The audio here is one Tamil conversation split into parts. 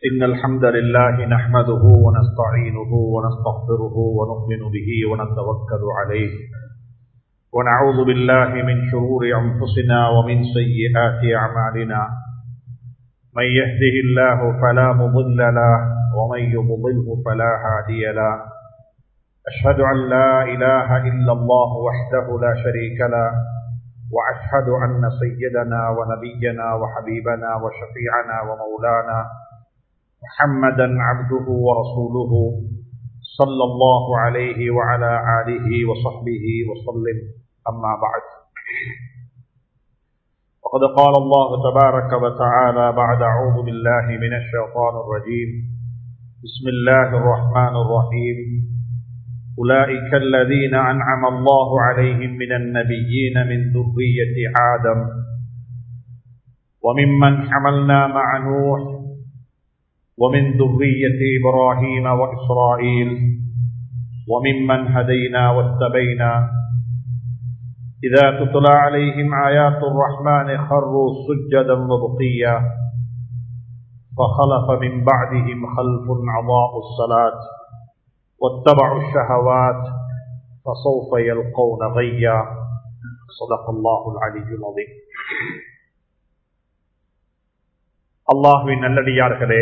إن الحمد لله نحمده ونستعينه ونستغفره ونؤمن به ونتوكل عليه ونعوذ بالله من شرور أنفسنا ومن سيئات أعمالنا من يهده الله فلا مضل له ومن يضلله فلا هادي له أشهد أن لا إله إلا الله وحده لا شريك له وأشهد أن سيدنا ونبينا وحبيبنا وشفيعنا ومولانا محمدا عبده ورسوله صلى الله عليه وعلى آله وصحبه وسلم أما بعد وقد قال الله تبارك وتعالى بعد أعوذ بالله من الشيطان الرجيم بسم الله الرحمن الرحيم أولئك الذين أنعم الله عليهم من النبيين من ذرية آدم وممن حملنا مع نوح ومن ذرية إبراهيم وإسرائيل وممن هدينا واتبينا إذا تتلى عليهم آيات الرحمن خروا سجدا مبقيا فخلف من بعدهم خلف عضاء الصلاة واتبعوا الشهوات فسوف يلقون غيا صدق الله العلي العظيم அல்லாஹுவின் நல்லடியார்களே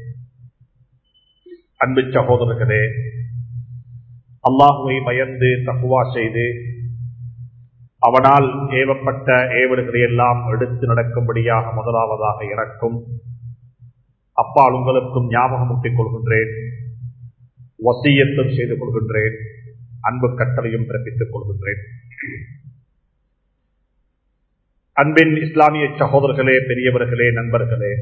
அன்பு சகோதரர்களே அல்லாஹுவை பயந்து தக்குவா செய்து அவனால் ஏவப்பட்ட ஏவல்களை எல்லாம் எடுத்து நடக்கும்படியாக முதலாவதாக எனக்கும் அப்பால் உங்களுக்கும் ஞாபகமூட்டிக் கொள்கின்றேன் வசியத்தும் செய்து கொள்கின்றேன் அன்பு கட்டளையும் பிறப்பித்துக் கொள்கின்றேன் அன்பின் இஸ்லாமிய சகோதரர்களே பெரியவர்களே நண்பர்களே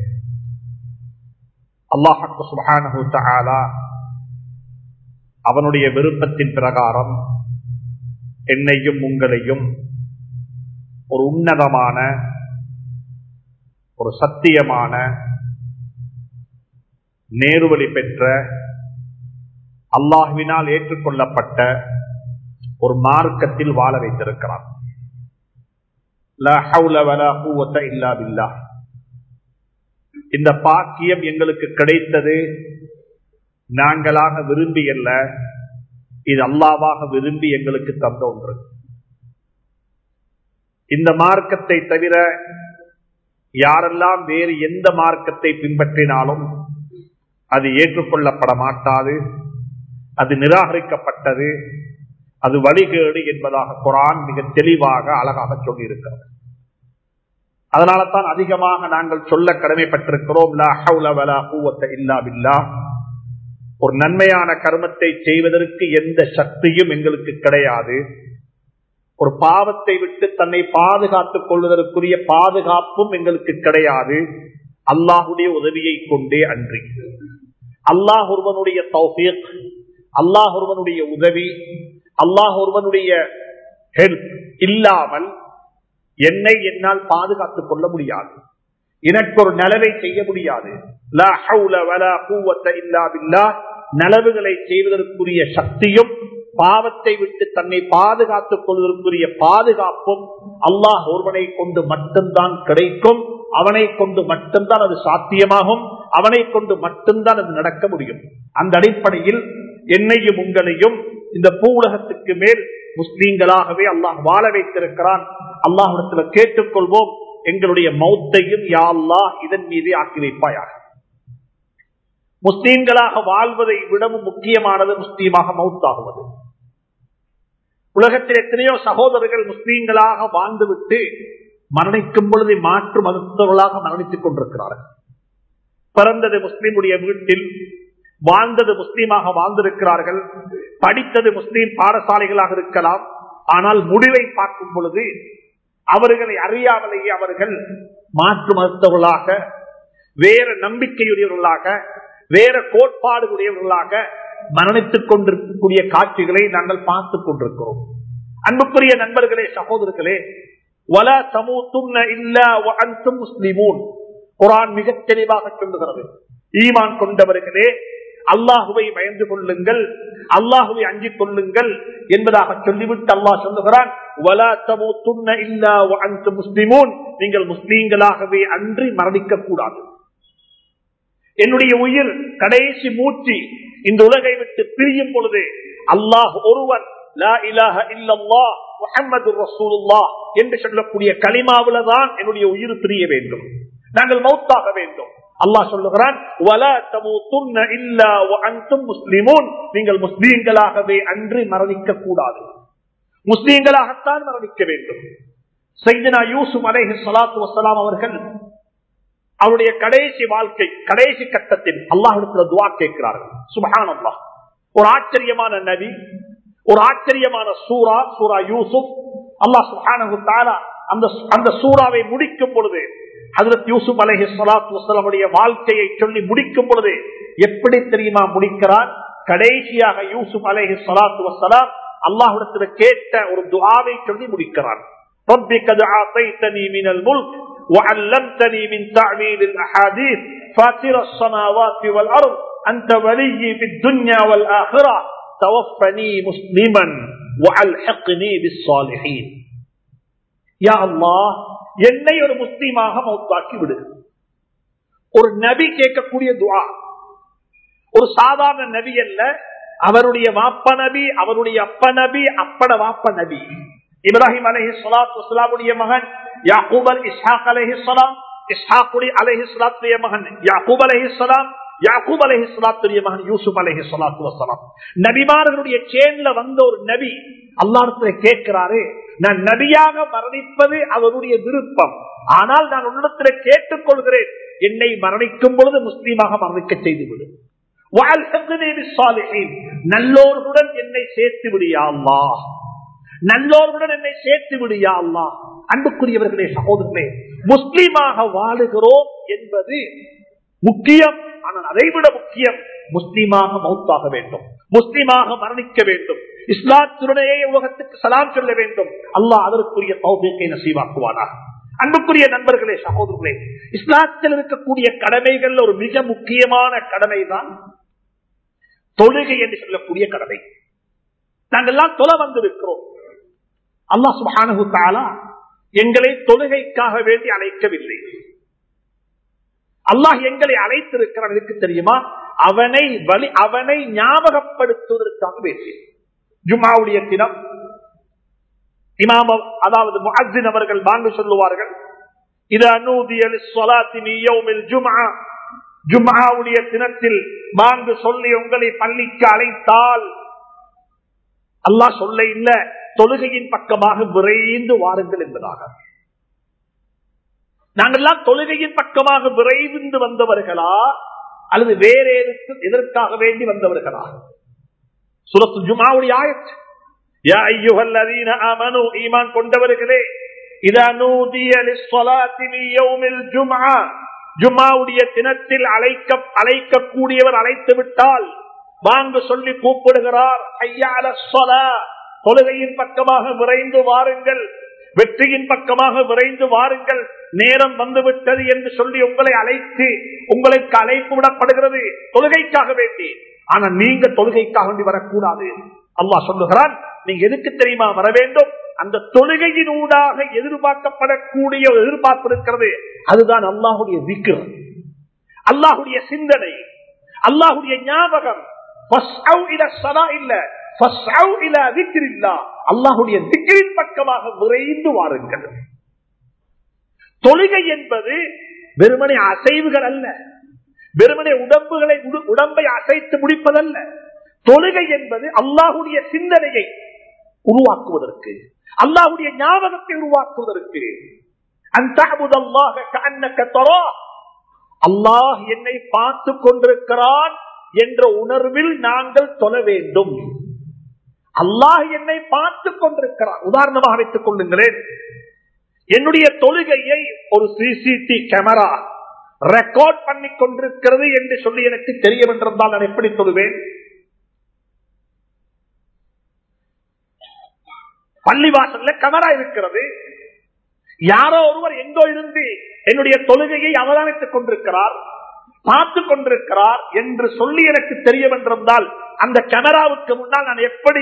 அல்லாஹு சுபானு தஆலா அவனுடைய விருப்பத்தின் பிரகாரம் என்னையும் உங்களையும் ஒரு உன்னதமான ஒரு சத்தியமான நேருவழி பெற்ற அல்லாஹுவினால் ஏற்றுக்கொள்ளப்பட்ட ஒரு மார்க்கத்தில் வாழ வைத்திருக்கிறான் இந்த பாக்கியம் எங்களுக்கு கிடைத்தது நாங்களாக விரும்பி அல்ல இது அல்லாவாக விரும்பி எங்களுக்கு தந்த ஒன்று இந்த மார்க்கத்தை தவிர யாரெல்லாம் வேறு எந்த மார்க்கத்தை பின்பற்றினாலும் அது ஏற்றுக்கொள்ளப்பட மாட்டாது அது நிராகரிக்கப்பட்டது அது வழிகேடு என்பதாக குரான் மிக தெளிவாக அழகாக சொல்லியிருக்கிறது அதனால தான் அதிகமாக நாங்கள் சொல்ல கடமைப்பட்டிருக்கிறோம் ஒரு நன்மையான கர்மத்தை செய்வதற்கு எந்த சக்தியும் எங்களுக்கு கிடையாது ஒரு பாவத்தை விட்டு தன்னை பாதுகாத்துக் கொள்வதற்குரிய பாதுகாப்பும் எங்களுக்கு கிடையாது அல்லாஹுடைய உதவியை கொண்டே அன்றி அல்லாஹ் ஒருவனுடைய தௌஃபீக் அல்லாஹ் ஒருவனுடைய உதவி அல்லாஹ் ஒருவனுடைய ஹெல்ப் இல்லாமல் என்னை என்னால் பாதுகாத்துக் கொள்ள முடியாது எனக்கு ஒரு நலவை செய்ய முடியாது நலவுகளை செய்வதற்குரிய சக்தியும் பாவத்தை விட்டு தன்னை பாதுகாத்துக் கொள்வதற்குரிய பாதுகாப்பும் அல்லாஹ் ஒருவனை கொண்டு மட்டும்தான் கிடைக்கும் அவனை கொண்டு மட்டும்தான் அது சாத்தியமாகும் அவனை கொண்டு மட்டும்தான் அது நடக்க முடியும் அந்த அடிப்படையில் என்னையும் உங்களையும் இந்த பூ உலகத்துக்கு மேல் முஸ்லீம்களாகவே அல்லாஹ் வாழ வைத்திருக்கிறான் அல்லாஹிடத்துல கேட்டுக்கொள்வோம் எங்களுடைய மௌத்தையும் யாழ்லா இதன் மீது ஆக்கி வைப்பாயாக முஸ்லீம்களாக வாழ்வதை விடவும் முக்கியமானது முஸ்லீமாக மௌத்தாகுவது உலகத்தில் எத்தனையோ சகோதரர்கள் முஸ்லீம்களாக வாழ்ந்துவிட்டு மரணிக்கும் பொழுது மாற்று மருத்துவர்களாக மரணித்துக் கொண்டிருக்கிறார்கள் பிறந்தது முஸ்லீமுடைய வீட்டில் வாழ்ந்தது முஸ்லீமாக வாழ்ந்திருக்கிறார்கள் படித்தது முஸ்லீம் பாடசாலைகளாக இருக்கலாம் ஆனால் முடிவை பார்க்கும் பொழுது அவர்களை அறியாமலேயே அவர்கள் மாற்று மருத்துவர்களாக வேற நம்பிக்கையுடையவர்களாக வேற கோட்பாடுடையவர்களாக மரணித்துக் கொண்டிருக்கக்கூடிய காட்சிகளை நாங்கள் பார்த்துக் கொண்டிருக்கிறோம் அன்புக்குரிய நண்பர்களே சகோதரர்களே வல சமூத்தும் முஸ்லிமூன் குரான் மிக தெளிவாக சொல்லுகிறது ஈமான் கொண்டவர்களே அல்லாஹுவை பயந்து கொள்ளுங்கள் அல்லாஹுவை அஞ்சிக் கொள்ளுங்கள் என்பதாக சொல்லிவிட்டு அல்லாஹ் சொல்லுகிறான் முஸ்லிமூன் நீங்கள் முஸ்லீம்களாகவே அன்றி மரணிக்க கூடாது என்னுடைய உயிர் கடைசி மூச்சு இந்த உலகை விட்டு பிரியும் பொழுது அல்லாஹ் ஒருவன் லா இலாஹ இல்லல்லாஹ் முஹம்மது ரசூலுல்லாஹ் என்று சொல்லக்கூடிய களிமாவில தான் என்னுடைய உயிர் பிரிய வேண்டும் நாங்கள் மௌத்தாக வேண்டும் அல்லாஹ் சொல்லுகிறான் "வலா தமூத்துன்ன இல்லா வஅன்தும் முஸ்லிமூன்." நீங்கள் முஸ்லீம்களாகவே அன்று மரணிக்க கூடாது முஸ்லீம்களாகத்தான் மரணிக்க வேண்டும் சைதனா யூசுப் அலைஹி ஸலாத்து வஸலாம் அவர்கள் அவருடைய கடைசி வாழ்க்கை கடைசி கட்டத்தில் அல்லாஹிடத்துல துவா கேட்கிறார்கள் சுபஹான் அல்லாஹ் ஒரு ஆச்சரியமான நபி ஒரு ஆச்சரியமான சூரா சூரா யூசுப் அல்லாஹ் சுப்ஹானஹு தஆலா அந்த அந்த சூறாவை முடிக்கும் பொழுது ஹஜரத் யூசுப் அலைஹி ஸலாத்து வஸலாமுடைய வாழ்க்கையை சொல்லி முடிக்கும் பொழுது எப்படி தெரியுமா முடிக்கிறான் கடைசியாக யூசுப் அலைஹி ஸலாத்து வஸலாம் அல்லாஹ்விடத்தில் கேட்ட ஒரு துஆவை சொல்லி முடிக்கிறான் رب قد أعطيتني من الملك وعلمتني من تعميل الأحاديث فاتر السماوات والأرض أنت ولي في الدنيا والآخرة توفني مسلما وألحقني بالصالحين யா அல்லாஹ் என்னை ஒரு முஸ்லீமாக மௌத்தாக்கி விடு ஒரு நபி கேட்கக்கூடிய துவா ஒரு சாதாரண நபி அல்ல அவருடைய வாப்ப நபி அவருடைய அப்ப நபி அப்பட வாப்ப நபி இப்ராஹிம் அலஹி சலாத்து வஸ்லாமுடைய மகன் யாக்கூப் அல் இஸ்ஹாக் அலஹி சலாம் இஸ்ஹாக்குடி அலஹி சலாத்துடைய மகன் யாக்கூப் அலஹி சலாம் யாக்கூப் அலஹி சலாத்துடைய மகன் யூசுப் அலஹி சலாத்து வசலாம் நபிமார்களுடைய சேன்ல வந்த ஒரு நபி அல்லாடத்துல கேட்கிறாரு நான் நபியாக மரணிப்பது அவருடைய விருப்பம் ஆனால் நான் உன்னிடத்துல கேட்டுக் கொள்கிறேன் என்னை மரணிக்கும் பொழுது முஸ்லீமாக மரணிக்க செய்து விடு நல்லோர்களுடன் என்னை சேர்த்து விடியா அல்லா நல்லோர்களுடன் என்னை சேர்த்து விடியா அல்லா அன்புக்குரியவர்களே சகோதரர்களே முஸ்லீமாக வாழுகிறோம் என்பது முக்கியம் ஆனால் அதைவிட முக்கியம் முஸ்லீமாக மௌத்தாக வேண்டும் முஸ்லீமாக மரணிக்க வேண்டும் இஸ்லாத்துடனே உலகத்துக்கு சலாம் சொல்ல வேண்டும் அல்லாஹ் அதற்குரிய தௌபியத்தை நசீவாக்குவானார் அன்புக்குரிய நண்பர்களே சகோதரர்களே இஸ்லாத்தில் இருக்கக்கூடிய கடமைகள் ஒரு மிக முக்கியமான கடமை தான் தொழுகை என்று சொல்லக்கூடிய கடமை நாங்கள் எல்லாம் தொலை வந்திருக்கிறோம் அல்லாஹ் சுபானு தாலா எங்களை தொழுகைக்காக வேண்டி அழைக்கவில்லை அல்லாஹ் எங்களை அழைத்திருக்கிறான் எனக்கு தெரியுமா அவனை வழி அவனை ஞாபகப்படுத்துவதற்காக பேசி ஜுமாவுடைய தினம் இமாம அதாவது முஹின் அவர்கள் வாங்க சொல்லுவார்கள் இது அனூதியல் ஜுமா ஜுமாவுடைய தினத்தில் வாங்கு சொல்லி உங்களை பள்ளிக்கு அழைத்தால் அல்லாஹ் சொல்ல இல்ல தொழுகையின் பக்கமாக விரைந்து வாருங்கள் என்பதாக நாங்கள்லாம் தொழுகையின் பக்கமாக விரைந்து வந்தவர்களா அல்லது வேற எதற்காக வேண்டி வந்தவர்களா சுரத்து ஜுமாவுடைய ஆயத் ஈமான் கொண்டவர்களே ஜுமாவுடைய தினத்தில் அழைக்க அழைக்கக்கூடியவர் அழைத்து விட்டால் வாங்க சொல்லி கூப்பிடுகிறார் ஐயால சொல தொழுகையின் பக்கமாக விரைந்து வாருங்கள் வெற்றியின் பக்கமாக விரைந்து வாருங்கள் நேரம் வந்துவிட்டது என்று சொல்லி உங்களை அழைத்து உங்களுக்கு அழைப்பு விடப்படுகிறது தொழுகைக்காக வேண்டி ஆனா நீங்க தொழுகைக்காக வேண்டி வரக்கூடாது அல்லாஹ் சொல்லுகிறான் நீங்க எதுக்கு தெரியுமா வர வேண்டும் அந்த தொழுகையின் ஊடாக எதிர்பார்க்கப்படக்கூடிய ஒரு எதிர்பார்ப்பு இருக்கிறது அதுதான் அல்லாஹுடைய விக்கிரம் அல்லாஹுடைய சிந்தனை அல்லாஹுடைய ஞாபகம் இல்ல அல்லாஹுடைய திக்கிரின் பக்கமாக விரைந்து வாருங்கள் தொழுகை என்பது வெறுமனை அசைவுகள் அல்ல வெறுமனை உடம்புகளை உடம்பை அசைத்து முடிப்பதல்ல தொழுகை என்பது அல்லாஹுடைய சிந்தனையை உருவாக்குவதற்கு அல்லாஹுடைய ஞாபகத்தை உருவாக்குவதற்கு அல்லாஹ் என்னை பார்த்து கொண்டிருக்கிறான் என்ற உணர்வில் நாங்கள் தொழ வேண்டும் அல்லாஹ் என்னை பார்த்து கொண்டிருக்கிறான் உதாரணமாக வைத்துக் கொள்ளுங்களேன் என்னுடைய தொழுகையை ஒரு சிசிடி கேமரா ரெக்கார்ட் பண்ணி கொண்டிருக்கிறது என்று சொல்லி எனக்கு தெரிய வென்றிருந்தால் நான் எப்படி தொழுவேன் பள்ளிவாசல்ல கேமரா இருக்கிறது யாரோ ஒருவர் எங்கோ இருந்து என்னுடைய தொழுகையை அவதானித்துக் கொண்டிருக்கிறார் பார்த்து கொண்டிருக்கிறார் என்று சொல்லி எனக்கு தெரிய வென்றிருந்தால் அந்த கேமராவுக்கு முன்னால் நான் எப்படி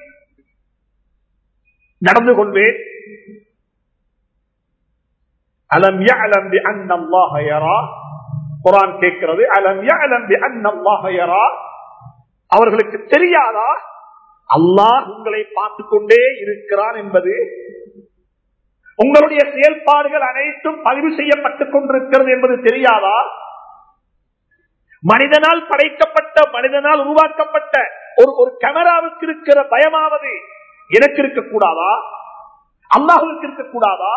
நடந்து கொள்வேன் அலம் யஅலம் பிஅன்ன அல்லாஹ யரா குரான் கேட்கிறது அலம் யஅலம் பிஅன்னல்லாஹ யரா அவர்களுக்கு தெரியாதா அல்லாஹ் உங்களை பார்த்துக் கொண்டே இருக்கிறான் என்பது உங்களுடைய செயல்பாடுகள் அனைத்தும் பதிவு செய்யப்பட்டுக் கொண்டிருக்கிறது என்பது தெரியாதா மனிதனால் படைக்கப்பட்ட மனிதனால் உருவாக்கப்பட்ட ஒரு ஒரு கேமராவுக்கு இருக்கிற பயமாவது எனக்கு இருக்கக்கூடாதா அல்லாஹுக்கு இருக்கக்கூடாதா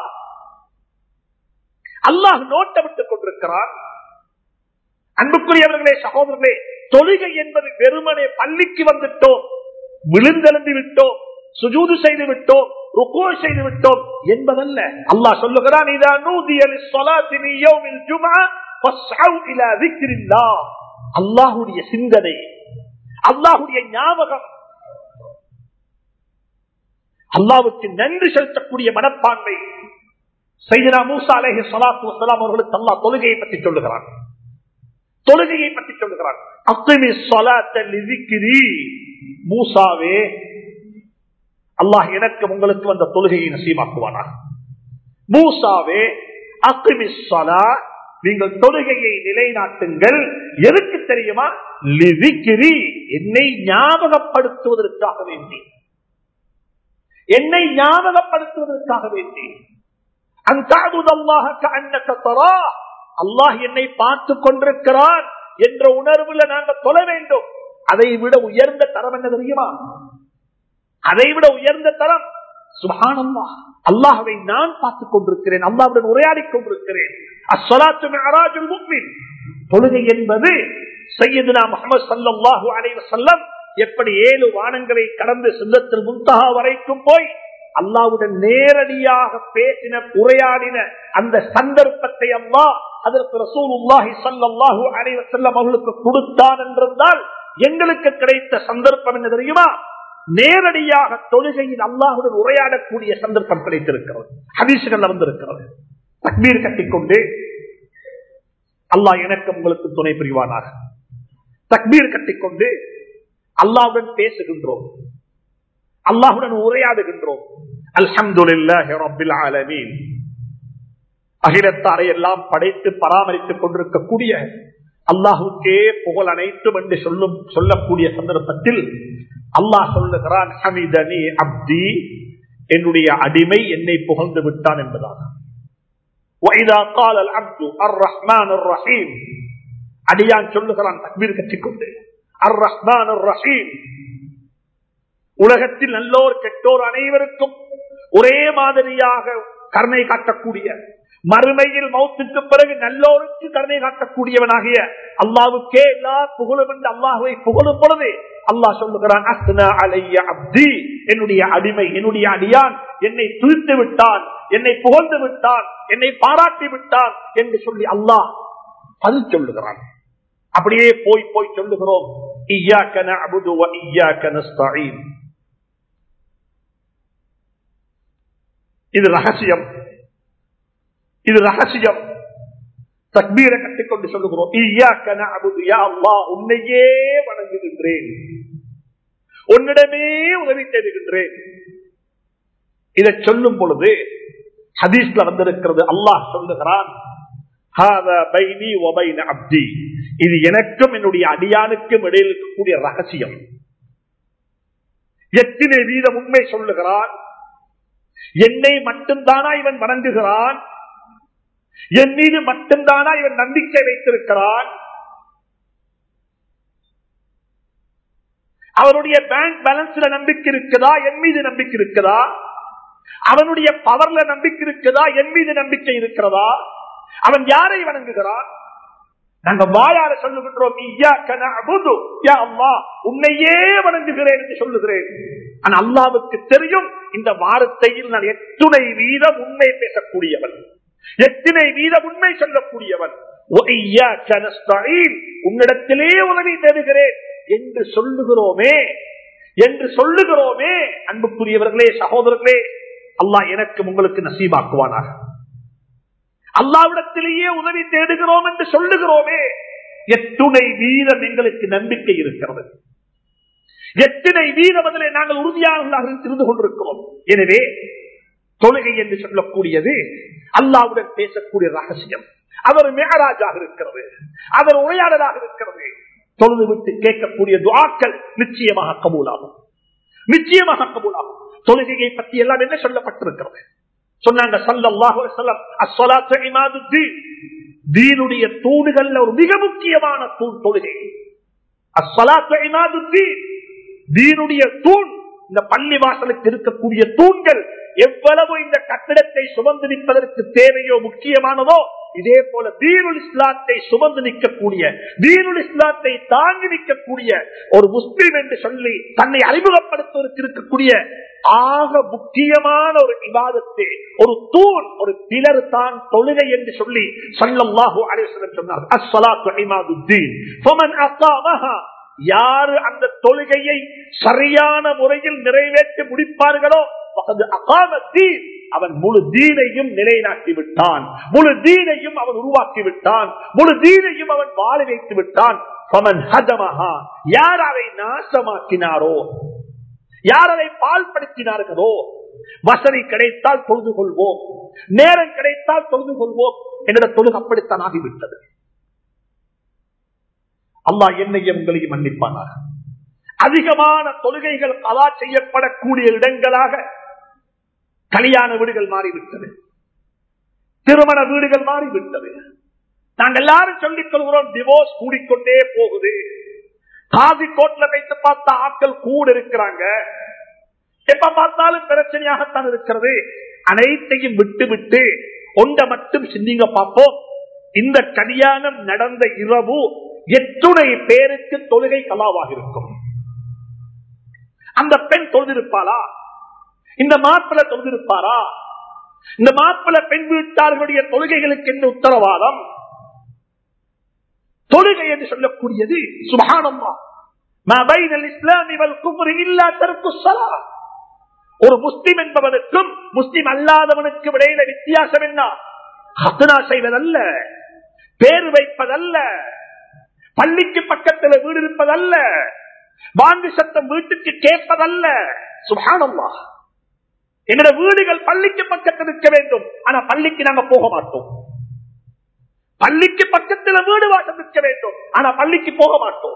அல்லாஹ் நோட்டமிட்டுக் கொண்டிருக்கிறான் அன்புக்குரியவர்களே சகோதரர்களே தொழுகை என்பது வெறுமனே பள்ளிக்கு வந்துட்டோம் விழுந்தெழுந்து விட்டோம் சுஜூது செய்து விட்டோம் ருக்கோ செய்து விட்டோம் என்பதல்ல அல்லாஹ் சொல்லுகிறான் இதா நூதிய லிஸ்ஸலாத்தி மின் யௌமில் ஜும்ஆ ஃபஸ்அவ் இலா திக்ரில்லாஹ் அல்லாஹ்வுடைய சிந்தனை அல்லாஹ்வுடைய ஞாபகம் அல்லாஹ்வுக்கு நன்றி செலுத்தக்கூடிய மனப்பான்மை சையனா மூசா அலைஹி ஸலாத்து வஸலாம் அவர்களுக்கு அல்லாஹ் தொழுகையை பற்றி சொல்லுகிறான் தொழுகையை பற்றி சொல்லுகிறான் அக்மி ஸலாத்த லிذிக்ரி மூசாவே அல்லாஹ் எனக்கு உங்களுக்கு வந்த தொழுகையை நசீமாக்குவானா மூசாவே அக்மி ஸலா நீங்கள் தொழுகையை நிலைநாட்டுங்கள் எதுக்கு தெரியுமா லிذிக்ரி என்னை ஞாபகப்படுத்துவதற்காக வேண்டி என்னை ஞாபகப்படுத்துவதற்காக வேண்டி அல்லாஹ் என்னை பார்த்து கொண்டிருக்கிறான் என்ற உணர்வுல நாங்கள் தொழ வேண்டும் அதை விட உயர்ந்த தரம் என்ன தெரியுமா அதை விட உயர்ந்த தரம் சுபானம்மா அல்லாஹவை நான் பார்த்துக் கொண்டிருக்கிறேன் அல்லாவுடன் உரையாடி கொண்டிருக்கிறேன் அஸ்வலாத்து மெஹராஜுல் முக்மின் தொழுகை என்பது சையதுனா முகமது சல்லாஹூ அலைவ செல்லம் எப்படி ஏழு வானங்களை கடந்து சிந்தத்தில் முன்தகா வரைக்கும் போய் அல்லாவுடன் நேரடியாக பேசின உரையாடின அந்த சந்தர்ப்பத்தை அம்மா அதற்கு ரசூலுல்லாஹி ஸல்லல்லாஹு அலைஹி வஸல்லம் அவர்களுக்கு கொடுத்தான் என்றால் எங்களுக்கு கிடைத்த சந்தர்ப்பம் என்ன தெரியுமா நேரடியாக தொழுகையில் அல்லாஹுடன் உரையாடக்கூடிய சந்தர்ப்பம் கிடைத்திருக்கிறது ஹதீசுகள் வந்திருக்கிறது தக்பீர் கட்டிக்கொண்டு அல்லாஹ் எனக்கு உங்களுக்கு துணை புரிவானாக தக்பீர் கட்டிக்கொண்டு அல்லாவுடன் பேசுகின்றோம் அல்லாஹுடன் உரையாடுகின்றோம் அல்ஹம்துலில்லாஹி ரப்பில் ஆலமீன் அகிலத்தாரை எல்லாம் படைத்து பராமரித்துக் கொண்டிருக்கக்கூடிய அல்லாஹுக்கே புகழ் அனைத்தும் என்று சொல்லும் சொல்லக்கூடிய சந்தர்ப்பத்தில் அல்லாஹ் சொல்லுகிறான் ஹமிதனி அப்தி என்னுடைய அடிமை என்னை புகழ்ந்து விட்டான் என்பதாக அடியான் சொல்லுகிறான் தக்பீர் கற்றிக்கொண்டு அர் ரஹ்மான் ரஹீம் உலகத்தில் நல்லோர் கெட்டோர் அனைவருக்கும் ஒரே மாதிரியாக கருணை காட்டக்கூடிய மறுமையில் மௌத்துக்கு பிறகு நல்லோருக்கு கருணை காட்டக்கூடியவனாகிய அல்லாவுக்கே எல்லா புகழும் என்று அல்லாஹுவை புகழும் பொழுது அல்லாஹ் சொல்லுகிறான் அஸ்னா அலைய அப்தி என்னுடைய அடிமை என்னுடைய அடியான் என்னை துய்த்து விட்டான் என்னை புகழ்ந்து விட்டான் என்னை பாராட்டி விட்டான் என்று சொல்லி அல்லாஹ் பதில் சொல்லுகிறான் அப்படியே போய் போய் சொல்லுகிறோம் ஐயாக்கன அபுது ஐயாக்கன இது ரகசியம் இது ரகசியம் தக்பீரை கட்டிக்கொண்டு சொல்லுகிறோம் ஈயாக்கன அபுது யா அல்லாஹ் உன்னையே வணங்குகின்றேன் உன்னிடமே உதவி தேடுகின்றேன் இதை சொல்லும் பொழுது ஹதீஸ்ல வந்திருக்கிறது அல்லாஹ் சொல்லுகிறான் இது எனக்கும் என்னுடைய அடியானுக்கும் இடையில் இருக்கக்கூடிய ரகசியம் எத்தனை வீதம் உண்மை சொல்லுகிறான் என்னை மட்டும்தானா இவன் வணங்குகிறான் என் மீது மட்டும்தானா இவன் நம்பிக்கை வைத்திருக்கிறான் அவனுடைய பேங்க் பேலன்ஸ்ல நம்பிக்கை இருக்குதா என் மீது நம்பிக்கை இருக்குதா அவனுடைய பவர்ல நம்பிக்கை இருக்குதா என் மீது நம்பிக்கை இருக்கிறதா அவன் யாரை வணங்குகிறான் நாங்க வாயார சொல்லுகின்றோம் உன்னையே வணங்குகிறேன் என்று சொல்லுகிறேன் ஆனா அல்லாவுக்கு தெரியும் இந்த வார்த்தையில் நான் எத்துணை வீதம் உண்மை பேசக்கூடியவன் எத்தனை வீதம் உண்மை சொல்லக்கூடியவன் உன்னிடத்திலே உதவி தேடுகிறேன் என்று சொல்லுகிறோமே என்று சொல்லுகிறோமே அன்புக்குரியவர்களே சகோதரர்களே அல்லாஹ் எனக்கு உங்களுக்கு நசீபாக்குவானாக அல்லாவிடத்திலேயே உதவி தேடுகிறோம் என்று சொல்லுகிறோமே எத்துணை வீதம் எங்களுக்கு நம்பிக்கை இருக்கிறது எத்தனை வீதம் அதிலே நாங்கள் உறுதியானவர்களாக இருந்து கொண்டிருக்கிறோம் எனவே தொழுகை என்று சொல்லக்கூடியது அல்லாவுடன் பேசக்கூடிய ரகசியம் அவர் மேகராஜாக இருக்கிறது அவர் உரையாடலாக இருக்கிறது தொழுது விட்டு கேட்கக்கூடிய துவாக்கள் நிச்சயமாக கபூலாகும் நிச்சயமாக கபூலாகும் தொழுகையை பற்றி எல்லாம் என்ன சொல்லப்பட்டிருக்கிறது சொன்னாங்க சல்லல்லாஹு அலைஹி வஸல்லம் அஸ்ஸலாத்து இமாது தீன் தீனுடைய தூணுகள்ல ஒரு மிக முக்கியமான தூண் தொழுகை அஸ்ஸலாத்து இமாது தீன் தீனுடைய தூண் இந்த பள்ளி வாசலுக்கு இருக்கக்கூடிய தூண்கள் எவ்வளவு இந்த கட்டிடத்தை சுமந்து நிற்பதற்கு தேவையோ முக்கியமானதோ இதே போல தீனுல் இஸ்லாத்தை சுமந்து நிற்கக்கூடிய தீனுல் இஸ்லாத்தை தாங்கி நிற்கக்கூடிய ஒரு முஸ்லீம் என்று சொல்லி தன்னை அறிமுகப்படுத்துவதற்கு இருக்கக்கூடிய ஆக முக்கியமான ஒரு விவாதத்தை ஒரு தூண் ஒரு பிலர் தான் தொழுகை என்று சொல்லி சல்லல்லாஹு அலைஹி வஸல்லம் சொன்னார் அஸ்ஸலாத்து இமாதுத்தீன் ஃபமன் அஸாமஹா யாரு அந்த தொழுகையை சரியான முறையில் நிறைவேற்றி முடிப்பார்களோ பகது அகாமத்தீன் அவன் முழு தீனையும் நிலைநாட்டி விட்டான் முழு தீனையும் அவன் உருவாக்கி விட்டான் முழு தீனையும் அவன் வாழ வைத்து விட்டான் பமன் ஹதமஹா யார் அதை நாசமாக்கினாரோ யார் அதை பால்படுத்தினார்களோ வசதி கிடைத்தால் தொழுது கொள்வோம் நேரம் கிடைத்தால் தொழுது கொள்வோம் என்ற தொழுகு அப்படித்தான் ஆகிவிட்டது அல்லாஹ் என்னையும் உங்களையும் மன்னிப்பானாக அதிகமான தொழுகைகள் கலா செய்யப்படக்கூடிய இடங்களாக கல்யாண வீடுகள் மாறிவிட்டது திருமண வீடுகள் மாறிவிட்டது நாங்கள் எல்லாரும் சொல்லிக் கொள்கிறோம் டிவோர்ஸ் கூடிக்கொண்டே போகுது காதி கோட்ல வைத்து பார்த்த ஆட்கள் கூட இருக்கிறாங்க எப்ப பார்த்தாலும் பிரச்சனையாகத்தான் இருக்கிறது அனைத்தையும் விட்டு விட்டு ஒன்றை மட்டும் சிந்திங்க பார்ப்போம் இந்த கல்யாணம் நடந்த இரவு எத்துணை பேருக்கு தொழுகை கலாவாக இருக்கும் அந்த பெண் தொழுதிருப்பாளா இந்த மாப்பிள்ள தொழுதிருப்பாரா இந்த மாப்பிள்ள பெண் வீட்டார்களுடைய தொழுகைகளுக்கு என்ன உத்தரவாதம் தொழுகை என்று சொல்லக்கூடியது சுபானம்மா ஒரு முஸ்லிம் என்பவனுக்கும் முஸ்லிம் அல்லாதவனுக்கும் இடையில வித்தியாசம் என்ன ஹசனா செய்வதல்ல பேர் வைப்பதல்ல பள்ளிக்கு பக்கத்தில் வீடு இருப்பதல்ல வாங்கு சத்தம் வீட்டுக்கு கேட்பதல்ல சுபானம்மா எங்களோட வீடுகள் பள்ளிக்கு பக்கத்தில் இருக்க வேண்டும் ஆனா பள்ளிக்கு நாங்க போக மாட்டோம் பள்ளிக்கு பக்கத்தில் வீடு வாசம் இருக்க வேண்டும் ஆனா பள்ளிக்கு போக மாட்டோம்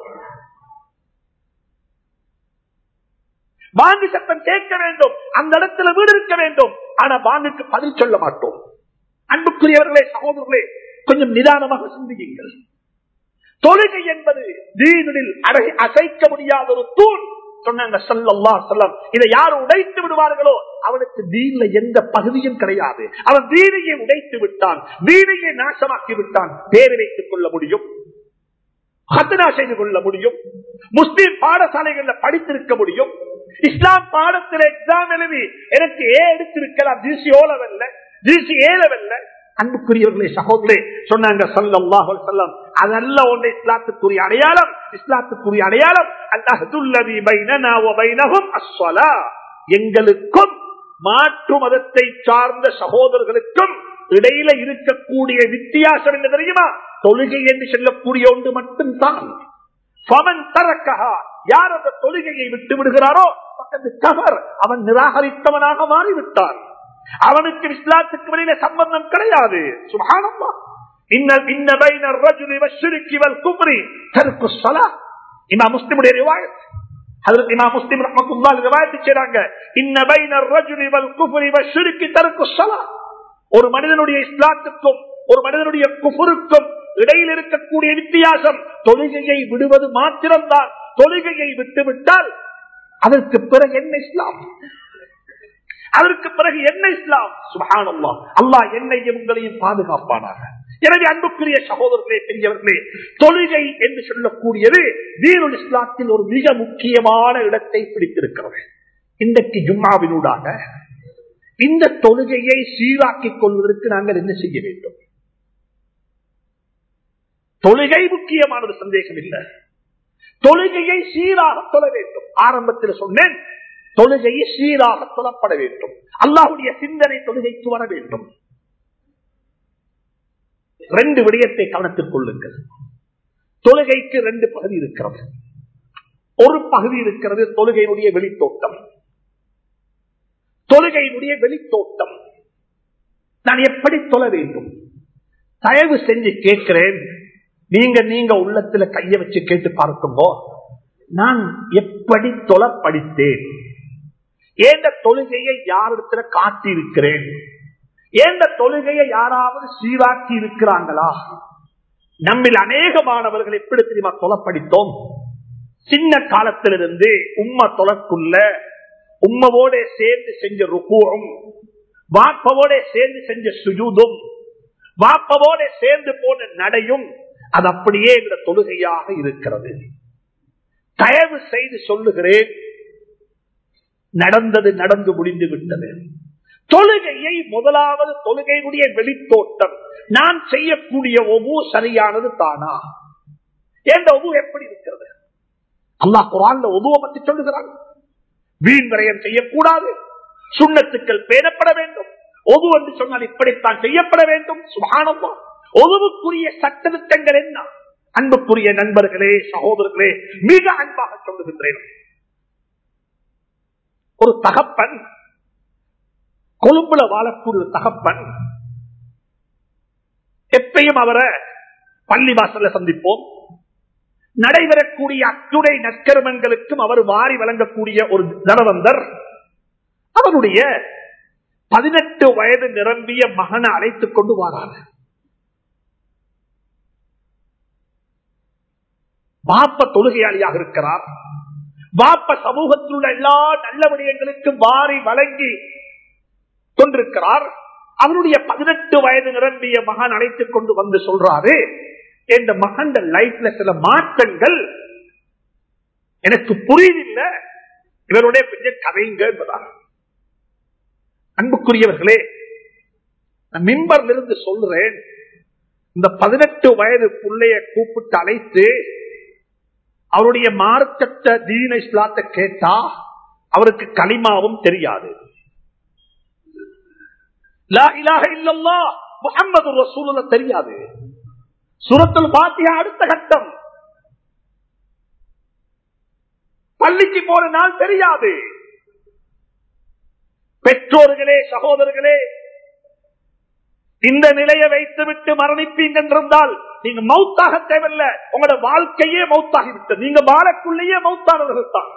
வாங்கு சத்தம் கேட்க வேண்டும் அந்த இடத்துல வீடு இருக்க வேண்டும் ஆனா வாங்குக்கு பதில் சொல்ல மாட்டோம் அன்புக்குரியவர்களே சகோதரர்களே கொஞ்சம் நிதானமாக சிந்தியுங்கள் தொழுகை என்பது தீனில் அசைக்க முடியாத ஒரு தூண் சொன்னாங்க சல்லல்லா சொல்லம் இதை யார் உடைத்து விடுவார்களோ அவனுக்கு தீன்ல எந்த பகுதியும் கிடையாது அவன் தீனையை உடைத்து விட்டான் தீனையை நாசமாக்கி விட்டான் பேரை வைத்துக் கொள்ள முடியும் ஹத்தனா செய்து கொள்ள முடியும் முஸ்லீம் பாடசாலைகள்ல படித்திருக்க முடியும் இஸ்லாம் பாடத்தில் எக்ஸாம் எழுதி எனக்கு ஏ எடுத்திருக்கலாம் ஜிசி ஓலவல்ல ஜிசி ஏலவல்ல அன்புக்குரியவர்களே சகோதரே சொன்னாங்க சல்லாஹ் சொல்லம் அதல்ல ஒன்று இஸ்லாத்துக்குரிய அடையாளம் இஸ்லாத்துக்குரிய அடையாளம் அல்லாஹுல்லதி பைனனா வ பைனஹும் அஸ்ஸலா எங்களுக்கும் மாற்று மதத்தை சார்ந்த சகோதரர்களுக்கும் இடையில இருக்கக்கூடிய வித்தியாசம் என்ன தெரியுமா தொழுகை என்று சொல்லக்கூடிய ஒன்று மட்டும்தான் பவன் தரக்கஹா யார் அந்த தொழுகையை விட்டு விடுகிறாரோ பக்கத்து கவர் அவன் நிராகரித்தவனாக மாறிவிட்டான் அவனுக்கு இஸ்லாத்துக்கு வெளியில சம்பந்தம் கிடையாது சுபானம்மா முஸ்லிமுடைய ரிவாயத் அதற்கு இமா முஸ்லிம் ரஹமத்துல்லாஹி ரிவாயத் செய்றாங்க இன்ன பைனர் ரஜுலி வல் குஃப்ரி வஷ்ஷிர்கி தர்க்கு ஸலாத் ஒரு மனிதனுடைய இஸ்லாத்துக்கும் ஒரு மனிதனுடைய குஃபருக்கும் இடையில் இருக்கக்கூடிய வித்தியாசம் தொழுகையை விடுவது மாத்திரம்தான் தொழுகையை விட்டுவிட்டால் அதற்கு பிறகு என்ன இஸ்லாம் அதற்கு பிறகு என்ன இஸ்லாம் சுபானல்லா அல்லாஹ் என்னையும் உங்களையும் பாதுகாப்பானாக எனவே அன்புக்குரிய சகோதரர்களே பெரியவர்களே தொழுகை என்று சொல்லக்கூடியது தீனுல் இஸ்லாத்தில் ஒரு மிக முக்கியமான இடத்தை பிடித்திருக்கிறது இன்றைக்கு ஜும்மாவினூடாக இந்த தொழுகையை சீராக்கிக் கொள்வதற்கு நாங்கள் என்ன செய்ய வேண்டும் தொழுகை முக்கியமானது சந்தேகம் இல்லை தொழுகையை சீராக தொழ வேண்டும் ஆரம்பத்தில் சொன்னேன் தொழுகையை சீராக தொழப்பட வேண்டும் அல்லாஹுடைய சிந்தனை தொழுகைக்கு வர வேண்டும் ரெண்டு விடயத்தை கவனத்தில் கொள்ளுங்கள் தொழுகைக்கு ரெண்டு பகுதி இருக்கிறது ஒரு பகுதி இருக்கிறது தொழுகையினுடைய வெளித்தோட்டம் தொழுகையினுடைய வெளித்தோட்டம் நான் எப்படி தொழ வேண்டும் தயவு செஞ்சு கேட்கிறேன் நீங்க நீங்க உள்ளத்துல கைய வச்சு கேட்டு பார்க்கும்போ நான் எப்படி தொலை படித்தேன் ஏந்த தொழுகையை யாரிடத்துல காட்டி இருக்கிறேன் ஏந்த தொழுகையை யாராவது சீராக்கி இருக்கிறாங்களா நம்மில் அநேகமானவர்கள் எப்படி தெரியுமா தொலை படித்தோம் சின்ன காலத்திலிருந்து உம்ம தொலைக்குள்ள உம்மவோட சேர்ந்து செஞ்ச ருக்கூரும் வாப்பவோட சேர்ந்து செஞ்ச சுஜூதும் வாப்பவோட சேர்ந்து போன நடையும் அது அப்படியே இந்த தொழுகையாக இருக்கிறது தயவு செய்து சொல்லுகிறேன் நடந்தது நடந்து முடிந்து விட்டது தொழுகையை முதலாவது தொழுகையுடைய வெளித்தோட்டம் நான் செய்யக்கூடிய ஒவ்வொரு சரியானது தானா என்ற ஒவ்வொரு எப்படி இருக்கிறது அல்லாஹ் குரான்ல ஒதுவ பற்றி சொல்லுகிறான் வீண் விரயம் செய்யக்கூடாது சுண்ணத்துக்கள் பேணப்பட வேண்டும் ஒது என்று சொன்னால் இப்படித்தான் செய்யப்பட வேண்டும் சுகானமா ஒதுவுக்குரிய சட்டத்திட்டங்கள் என்ன அன்புக்குரிய நண்பர்களே சகோதரர்களே மிக அன்பாக சொல்லுகின்றேன் ஒரு தகப்பன் கொழும்புல வாழக்கூடிய தகப்பன் எப்பயும் அவரை பள்ளி வாசல்ல சந்திப்போம் நடைபெறக்கூடிய அத்துணை நற்கருமங்களுக்கும் அவர் வாரி வழங்கக்கூடிய ஒரு தனவந்தர் அவருடைய பதினெட்டு வயது நிரம்பிய மகனை அழைத்துக் கொண்டு வாரார் பாப்ப தொழுகையாளியாக இருக்கிறார் பாப்ப சமூகத்தில் உள்ள எல்லா நல்ல விடயங்களுக்கும் வாரி வழங்கி கொண்டிருக்கிறார் அவருடைய பதினெட்டு வயது நிரம்பிய மகன் அழைத்துக் கொண்டு வந்து சொல்றாரு என் மகன் லைஃப்ல சில மாற்றங்கள் எனக்கு புரியுதில்லை இவருடைய கொஞ்சம் கதைங்க என்பதாக அன்புக்குரியவர்களே நான் மிம்பர்ல இருந்து சொல்றேன் இந்த பதினெட்டு வயது பிள்ளைய கூப்பிட்டு அழைத்து அவருடைய மார்க்கத்த தீன இஸ்லாத்தை கேட்டா அவருக்கு களிமாவும் தெரியாது முகமது ரசூல தெரியாது சுரத்தில் பாத்தியா அடுத்த கட்டம் பள்ளிக்கு போன நாள் தெரியாது பெற்றோர்களே சகோதரர்களே இந்த நிலையை வைத்துவிட்டு மரணிப்பீங்க என்றிருந்தால் நீங்க மௌத்தாக தேவையில்ல உங்களோட வாழ்க்கையே மௌத்தாகிவிட்டது நீங்க வாழக்குள்ளேயே மௌத்தானவர்கள் தான்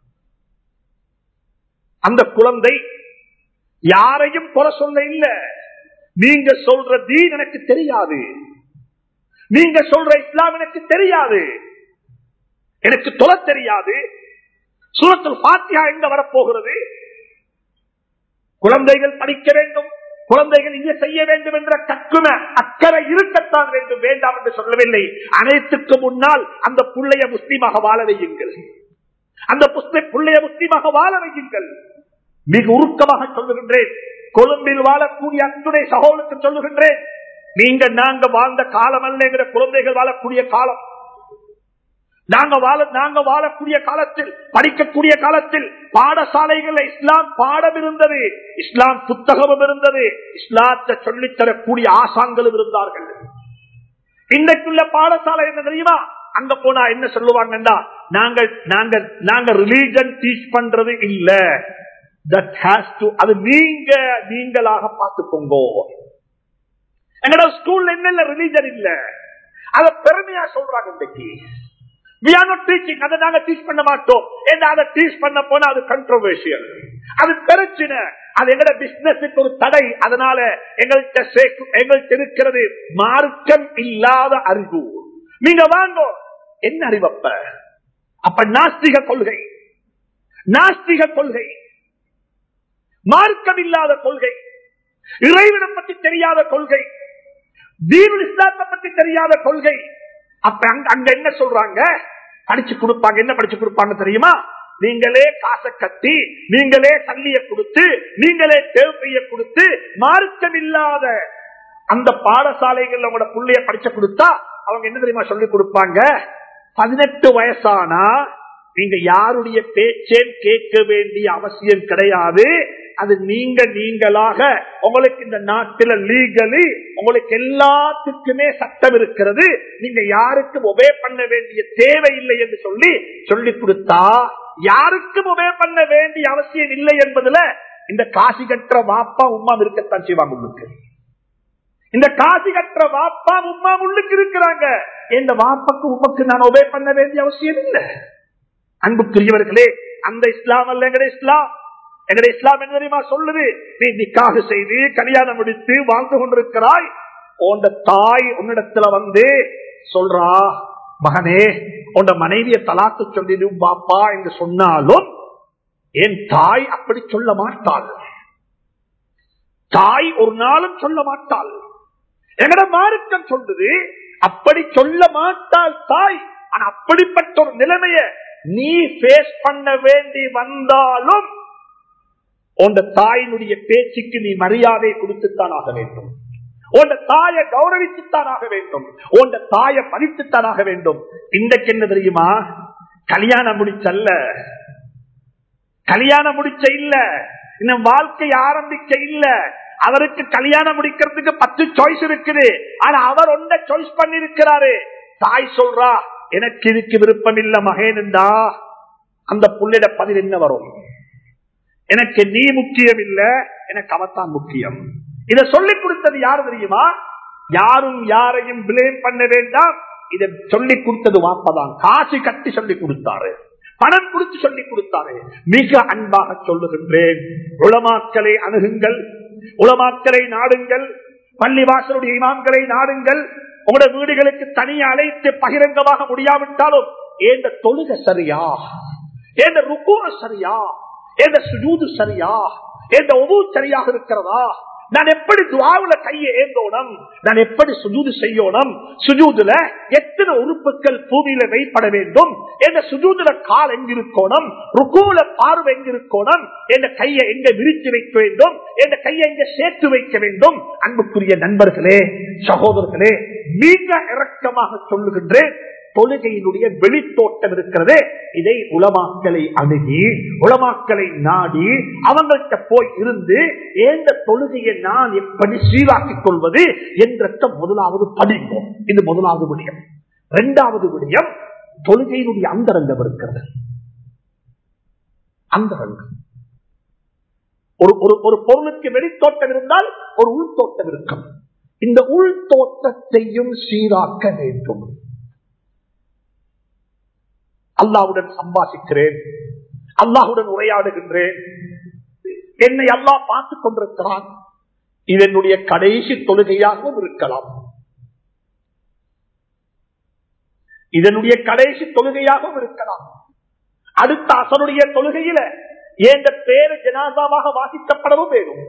அந்த குழந்தை யாரையும் குறை சொல்ல இல்ல நீங்க சொல்ற தீன் எனக்கு தெரியாது நீங்க சொல்ற இஸ்லாம் எனக்கு தெரியாது எனக்கு தொலை தெரியாது சூரத்தில் பாத்தியா எங்க வரப்போகிறது குழந்தைகள் படிக்க வேண்டும் குழந்தைகள் இங்க செய்ய வேண்டும் என்ற கற்குன அக்கறை இருக்கத்தான் வேண்டும் வேண்டாம் என்று சொல்லவில்லை அனைத்துக்கு முன்னால் அந்த புள்ளைய முஸ்லீமாக வாழ வையுங்கள் அந்த புள்ளைய முஸ்லீமாக வாழ வையுங்கள் மிக உருக்கமாக சொல்லுகின்றேன் கொழும்பில் வாழக்கூடிய அத்துணை சகோதரருக்கு சொல்லுகின்றேன் நீங்க நாங்க வாழ்ந்த காலம் அல்லங்கிற குழந்தைகள் வாழக்கூடிய காலம் நாங்க வாழ நாங்க வாழக்கூடிய காலத்தில் படிக்கக்கூடிய காலத்தில் பாடசாலைகள் இஸ்லாம் பாடம் இருந்தது இஸ்லாம் புத்தகமும் இருந்தது இஸ்லாத்தை சொல்லித்தரக்கூடிய ஆசான்களும் இருந்தார்கள் இன்றைக்குள்ள பாடசாலை என்ன தெரியுமா அங்க போனா என்ன சொல்லுவாங்கன்னா நாங்கள் நாங்க நாங்க ரிலீஜன் டீச் பண்றது இல்ல தட் ஹேஸ் டு அது நீங்க நீங்களாக பார்த்துக்கோங்க எங்களோட ஸ்கூல்ல என்ன ரிலீஜன் இல்ல அத பெருமையா சொல்றாங்க இன்றைக்கு We are not teaching. அதை நாங்க டீச் பண்ண மாட்டோம் ஏன்னா அதை டீச் பண்ண போனா அது கண்ட்ரோவர்ஷியல் அது பிரச்சனை அது எங்கட பிசினஸுக்கு ஒரு தடை அதனால எங்கள்கிட்ட எங்கள்கிட்ட இருக்கிறது மார்க்கம் இல்லாத அறிவு நீங்க வாங்க என்ன அறிவப்ப அப்ப நாஸ்திக கொள்கை நாஸ்திக கொள்கை மார்க்கம் இல்லாத கொள்கை இறைவனை பற்றி தெரியாத கொள்கை தீனு இஸ்லாத்தை பற்றி தெரியாத கொள்கை அப்ப அங்க அங்க என்ன சொல்றாங்க படிச்சு கொடுப்பாங்க என்ன படிச்சு கொடுப்பாங்க தெரியுமா நீங்களே காசை கட்டி நீங்களே சல்லிய கொடுத்து நீங்களே தேவைய கொடுத்து மார்க்கம் இல்லாத அந்த பாடசாலைகள் உங்களோட புள்ளைய படிச்ச கொடுத்தா அவங்க என்ன தெரியுமா சொல்லி கொடுப்பாங்க பதினெட்டு வயசானா நீங்க யாருடைய பேச்சேன் கேட்க வேண்டிய அவசியம் கிடையாது அது நீங்க நீங்களாக உங்களுக்கு இந்த நாட்டில லீகலி உங்களுக்கு எல்லாத்துக்குமே சட்டம் இருக்கிறது நீங்க யாருக்கும் ஒபே பண்ண வேண்டிய தேவை இல்லை என்று சொல்லி சொல்லி கொடுத்தா யாருக்கும் ஒபே பண்ண வேண்டிய அவசியம் இல்லை என்பதுல இந்த காசி கற்ற வாப்பா உமா இருக்கத்தான் செய்வாங்க உங்களுக்கு இந்த காசி கட்டுற வாப்பா உமா உள்ளுக்கு இருக்கிறாங்க இந்த வாப்பாக்கு உமக்கு நான் உபே பண்ண வேண்டிய அவசியம் இல்லை அன்புக்குரியவர்களே அந்த இஸ்லாம் அல்ல எங்கட இஸ்லாம் எங்கட இஸ்லாம் என்ன தெரியுமா சொல்லுது நீ நிக்காக செய்து கல்யாணம் முடித்து வாழ்ந்து கொண்டிருக்கிறாய் உண்ட தாய் உன்னிடத்துல வந்து சொல்றா மகனே உண்ட மனைவிய தலாக்கு சொல்லிடும் பாப்பா என்று சொன்னாலும் என் தாய் அப்படி சொல்ல மாட்டாள் தாய் ஒரு நாளும் சொல்ல மாட்டாள் எங்கட மார்க்கம் சொல்லுது அப்படி சொல்ல மாட்டாள் தாய் ஆனா அப்படிப்பட்ட ஒரு நிலைமைய நீ பேஸ் பண்ண வேண்டி வந்தாலும் உன் தாயினுடைய பேச்சுக்கு நீ மரியாதை கொடுத்துத்தான் ஆக வேண்டும் உன் தாயை கௌரவித்துத்தான் ஆக வேண்டும் உன் தாயை மதித்துத்தான் ஆக வேண்டும் இன்றைக்கு என்ன தெரியுமா கல்யாணம் முடிச்சல்ல கல்யாணம் முடிச்ச இல்ல இன்னும் வாழ்க்கை ஆரம்பிக்க இல்ல அவருக்கு கல்யாணம் முடிக்கிறதுக்கு பத்து சாய்ஸ் இருக்குது ஆனா அவர் ஒன்றை சாய்ஸ் பண்ணி இருக்கிறாரு தாய் சொல்றா எனக்கு இதுக்கு விருப்பம் இல்ல மகேனண்டா அந்த புள்ளிட பதில் என்ன வரும் எனக்கு நீ முக்கியம் இல்ல எனக்கு அவத்தான் முக்கியம் இத சொல்லிக் கொடுத்தது யாரு தெரியுமா யாரும் யாரையும் பிளேம் பண்ண வேண்டாம் இதை சொல்லிக் கொடுத்தது வாப்பதான் காசு கட்டி சொல்லிக் கொடுத்தாரு பணம் கொடுத்து சொல்லிக் கொடுத்தாரு மிக அன்பாக சொல்லுகின்றேன் உளமாக்களை அணுகுங்கள் உளமாக்களை நாடுங்கள் பள்ளிவாசலுடைய இமாம்களை நாடுங்கள் உங்களுடைய வீடுகளுக்கு தனியே அழைத்து பகிரங்கமாக முடியாவிட்டாலும் ஏந்த தொழுக சரியா ஏந்த ருக்கூர சரியா ஏந்த சுஜூது சரியா ஏந்த ஒவ்வொரு சரியாக இருக்கிறதா நான் எப்படி துவாவுல கையை ஏந்தோணும் நான் எப்படி சுஜூது செய்யணும் சுஜூதுல எத்தனை உறுப்புகள் பூமியில வைப்பட வேண்டும் எந்த சுஜூதுல கால் எங்கிருக்கணும் ருக்கூல பார்வை எங்கிருக்கணும் எந்த கையை எங்க விரித்து வைக்க வேண்டும் எந்த கையை எங்க சேர்த்து வைக்க வேண்டும் அன்புக்குரிய நண்பர்களே சகோதரர்களே மிக இறக்கமாக சொல்லுகின்றேன் தொழுகையினுடைய வெளித்தோட்டம் இருக்கிறது இதை உலமாக்களை அணுகி உலமாக்களை நாடி அவங்கள்ட்ட போய் இருந்து எந்த தொழுகையை நான் எப்படி சீராக்கிக் கொள்வது என்ற முதலாவது படிப்போம் இது முதலாவது விடயம் இரண்டாவது விடயம் தொழுகையினுடைய அந்தரங்கம் இருக்கிறது அந்தரங்கம் ஒரு ஒரு பொருளுக்கு வெளித்தோட்டம் இருந்தால் ஒரு உள்தோட்டம் இருக்கும் இந்த உள்தோட்டத்தையும் சீராக்க வேண்டும் அல்லாவுடன் சம்பாசிக்கிறேன் அல்லாஹுடன் உரையாடுகின்றேன் என்னை அல்லாஹ் பார்த்துக் கொண்டிருக்கிறான் இதனுடைய கடைசி தொழுகையாகவும் இருக்கலாம் இதனுடைய கடைசி தொழுகையாகவும் இருக்கலாம் அடுத்த அசனுடைய தொழுகையில என்ற பேரு ஜனாதாவாக வாசிக்கப்படவும் வேணும்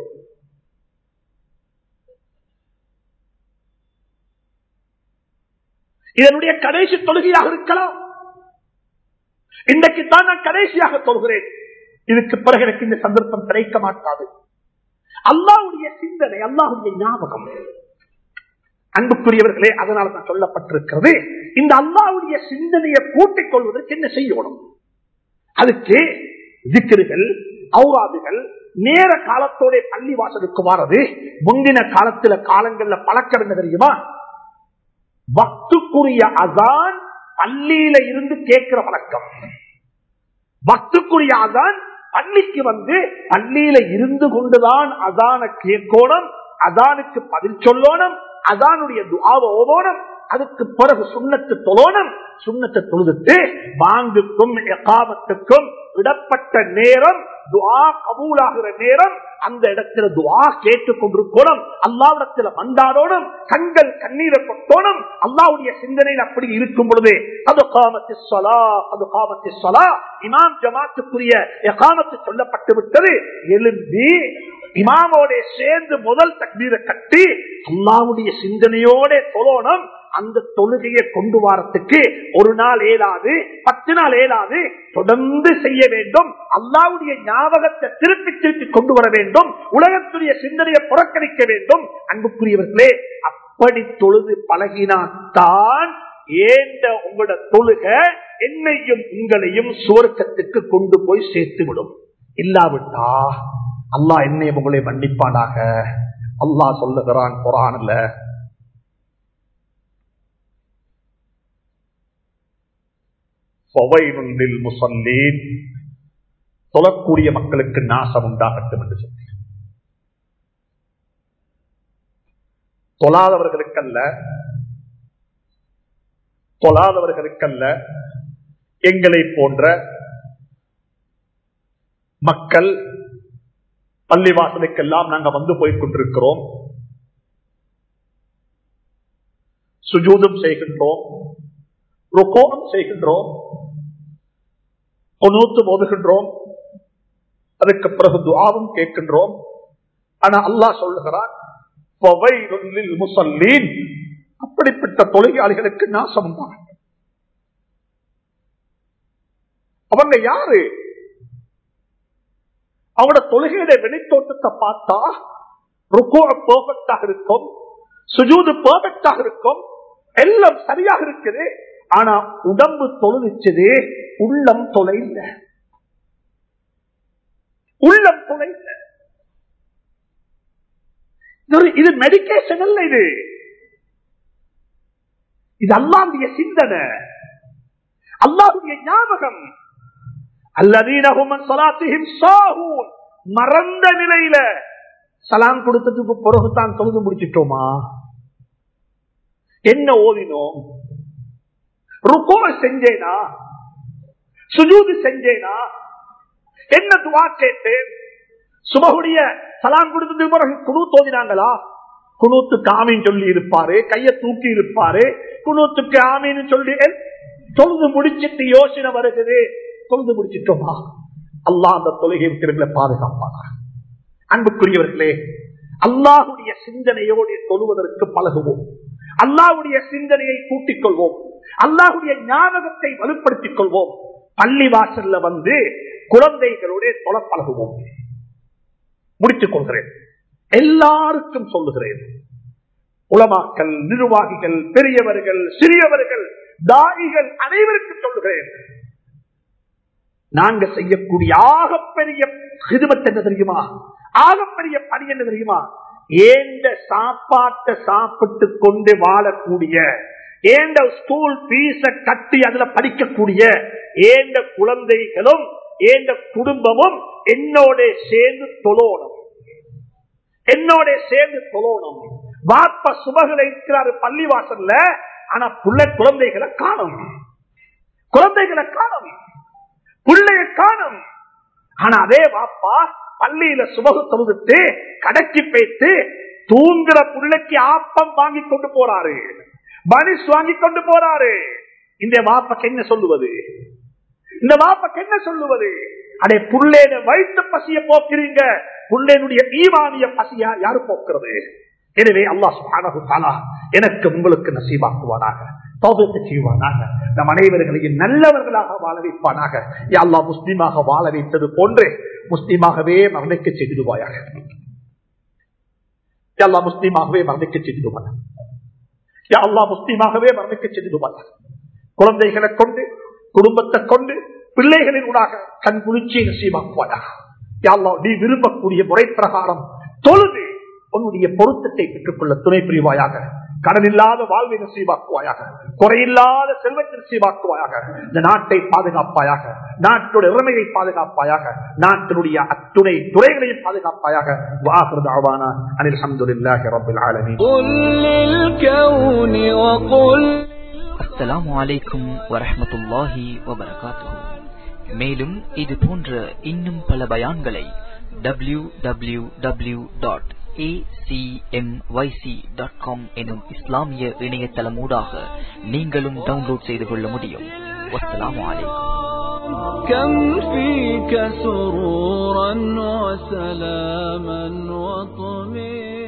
இதனுடைய கடைசி தொழுகையாக இருக்கலாம் இன்றைக்கு தான் நான் கடைசியாக சொல்கிறேன் இதுக்கு பிறகு எனக்கு இந்த சந்தர்ப்பம் கிடைக்க மாட்டாது அல்லாவுடைய சிந்தனை அல்லாவுடைய ஞாபகம் அன்புக்குரியவர்களே அதனால தான் சொல்லப்பட்டிருக்கிறது இந்த அல்லாவுடைய சிந்தனையை கூட்டிக் கொள்வதற்கு என்ன செய்யணும் அதுக்கு திக்கிறுகள் ஔராதுகள் நேர காலத்தோட பள்ளி வாசலுக்கு வாரது முந்தின காலத்துல காலங்கள்ல பழக்கம் என்ன தெரியுமா பக்துக்குரிய அதான் பள்ளியில இருந்து கேட்கிற வழக்கம் பக்துக்குரிய அதான் பள்ளிக்கு வந்து பள்ளியில இருந்து கொண்டுதான் அதான கேட்கணும் அதானுக்கு பதில் சொல்லணும் அதானுடைய துவாவை ஓதோணும் அதுக்கு பிறகு சுண்ணத்து தொழோணும் சுண்ணத்தை தொழுதுட்டு வாங்குக்கும் எகாமத்துக்கும் விடப்பட்ட நேரம் துவா கபூலாகிற நேரம் அந்த இடத்துல துவா கேட்டுக் கொண்டிருக்கணும் அல்லாவிடத்துல மண்டாடோடும் கண்கள் கண்ணீரை கொட்டோணும் அல்லாவுடைய சிந்தனையில் அப்படி இருக்கும் பொழுது அது காமத்து சொலா அது காமத்து சொலா இமாம் ஜமாத்துக்குரிய எகாமத்து சொல்லப்பட்டு விட்டது எழுந்தி இமாமோட சேர்ந்து முதல் தக்பீரை கட்டி அல்லாவுடைய சிந்தனையோட தொழணும் அந்த தொழுகையை கொண்டு வரத்துக்கு ஒரு நாள் ஏலாது பத்து நாள் ஏலாது தொடர்ந்து செய்ய வேண்டும் அல்லாவுடைய ஞாபகத்தை திருப்பி திருப்பி கொண்டு வர வேண்டும் உலகத்துடைய சிந்தனையை புறக்கணிக்க வேண்டும் அன்புக்குரியவர்களே அப்படி தொழுது பழகினாத்தான் ஏந்த உங்களோட தொழுக என்னையும் உங்களையும் சுவர்க்கத்துக்கு கொண்டு போய் சேர்த்து விடும் இல்லாவிட்டா அல்லாஹ் என்னையும் உங்களை மன்னிப்பானாக அல்லாஹ் சொல்லுகிறான் குரான்ல முசல்லீன் தொழக்கூடிய மக்களுக்கு நாசம் உண்டாகட்டும் என்று சொல்லி தொழாதவர்களுக்கல்ல தொழாதவர்களுக்கல்ல எங்களை போன்ற மக்கள் பள்ளிவாசலுக்கெல்லாம் நாங்க வந்து போய் கொண்டிருக்கிறோம் சுஜூதம் செய்கின்றோம் ருக்கோகம் செய்கின்றோம் பொனூத்து போதுகின்றோம் அதுக்கு பிறகு துவாவும் கேட்கின்றோம் ஆனா அல்லாஹ் சொல்லுகிறான் முசல்லீன் அப்படிப்பட்ட தொழிலாளிகளுக்கு நாசம் அவங்க யாரு அவங்களோட தொழுகையுடைய வெளித்தோட்டத்தை பார்த்தா ருக்கோ பர்ஃபெக்டாக இருக்கும் சுஜூது பர்ஃபெக்டாக இருக்கும் எல்லாம் சரியாக இருக்குது ஆனா உடம்பு தொழுவிச்சது உள்ளம் தொலை இல்ல உள்ளம் தொலை இல்ல இது மெடிக்கேஷன் அல்ல இது இது அல்லாவுடைய சிந்தனை அல்லாவுடைய ஞாபகம் அல்லதீனகும் மறந்த நிலையில சலாம் கொடுத்ததுக்கு பிறகுதான் தொழுது முடிச்சிட்டோமா என்ன ஓதினோம் ருக்கோ செஞ்சேனா சுஜூது செஞ்சேனா என்ன துவா கேட்டேன் சுபகுடைய சலாம் கொடுத்ததுக்கு பிறகு குழு தோதினாங்களா குணூத்துக்கு ஆமீன் சொல்லி இருப்பாரு கைய தூக்கி இருப்பாரு குணூத்துக்கு ஆமீன்னு சொல்லி தொழுது முடிச்சிட்டு யோசனை வருகிறது தொழுது முடிச்சிட்டோமா அல்லா அந்த தொழுகை விட்டு பாதுகாப்பானா அன்புக்குரியவர்களே அல்லாஹுடைய சிந்தனையோடு தொழுவதற்கு பழகுவோம் அல்லாஹுடைய சிந்தனையை கூட்டிக் கொள்வோம் அல்லாஹுடைய ஞாபகத்தை வலுப்படுத்திக் கொள்வோம் பள்ளி வாசல்ல வந்து குழந்தைகளோட தொழ பழகுவோம் முடித்துக் கொள்கிறேன் எல்லாருக்கும் சொல்லுகிறேன் உலமாக்கள் நிர்வாகிகள் பெரியவர்கள் சிறியவர்கள் தாயிகள் அனைவருக்கும் சொல்லுகிறேன் நாங்க செய்யக்கூடிய ஆகப்பெரிய ஹிதுமத் என்ன தெரியுமா ஆகப்பெரிய பணி என்ன தெரியுமா ஏந்த சாப்பாட்டை சாப்பிட்டு கொண்டு வாழக்கூடிய ஏந்த ஸ்கூல் பீஸ கட்டி அதுல படிக்கக்கூடிய ஏந்த குழந்தைகளும் ஏந்த குடும்பமும் என்னோட சேர்ந்து தொழணும் என்னோட சேர்ந்து தொழணும் வாப்ப சுபகளை இருக்கிறாரு பள்ளிவாசல்ல ஆனா புள்ள குழந்தைகளை காணும் குழந்தைகளை காணும் பிள்ளைய காணும் ஆனா அதே வாப்பா பள்ளியில சுபகு தொழுதுட்டு கடைக்கு போய்த்து தூங்குற புள்ளைக்கு ஆப்பம் வாங்கி கொண்டு போறாரு மனுஷ் வாங்கி கொண்டு போறாரு இந்த வாப்பக்கு என்ன சொல்லுவது இந்த வாப்பக்கு என்ன சொல்லுவது அடே புள்ளேன வயிற்று பசிய போக்குறீங்க புள்ளேனுடைய ஈவானிய பசியா யாரு போக்குறது எனவே அல்லா சுபானா எனக்கு உங்களுக்கு நசீபாக்குவானாக தௌபத்தை செய்வானாக நம் அனைவர்களையும் நல்லவர்களாக வாழ வைப்பானாக அல்லா முஸ்லீமாக வாழ வைத்தது போன்று முஸ்லீமாகவே மரணிக்க செய்திடுவாயாக அல்லா முஸ்லீமாகவே மரணிக்க செய்திடுவாங்க அல்லா முஸ்லீமாகவே மரணிக்க செய்திடுவாங்க குழந்தைகளை கொண்டு குடும்பத்தை கொண்டு பிள்ளைகளின் ஊடாக கண் குளிர்ச்சியை நசீமாக்குவாயாக யாழ்லா நீ விரும்பக்கூடிய முறை பிரகாரம் தொழுது உன்னுடைய பொருத்தத்தை பெற்றுக் கொள்ள துணை புரிவாயாக கடன் இல்லாத வாழ்வை நசீவாக்குவாயாக குறையில்லாத செல்வத்தை நசீவாக்குவாயாக இந்த நாட்டை பாதுகாப்பாயாக நாட்டுடைய இறமையை பாதுகாப்பாயாக நாட்டினுடைய அத்துணை துறைகளையும் பாதுகாப்பாயாக வாக்குறது ஆவானா அனில் அஹமதுல்லாஹி ரபில் ஆலமீன் அஸ்ஸலாமு அலைக்கும் வரஹ்மத்துல்லாஹி வபரகாத்துஹு மேலும் இது போன்ற இன்னும் பல பயான்களை W W W dot acmyc.com எனும் இஸ்லாமிய இணையதளம் ஊடாக நீங்களும் டவுன்லோட் செய்து கொள்ள முடியும் வஸ்ஸலாமு அலைக்கும் كم فيك سرورا وسلاما وطمئنا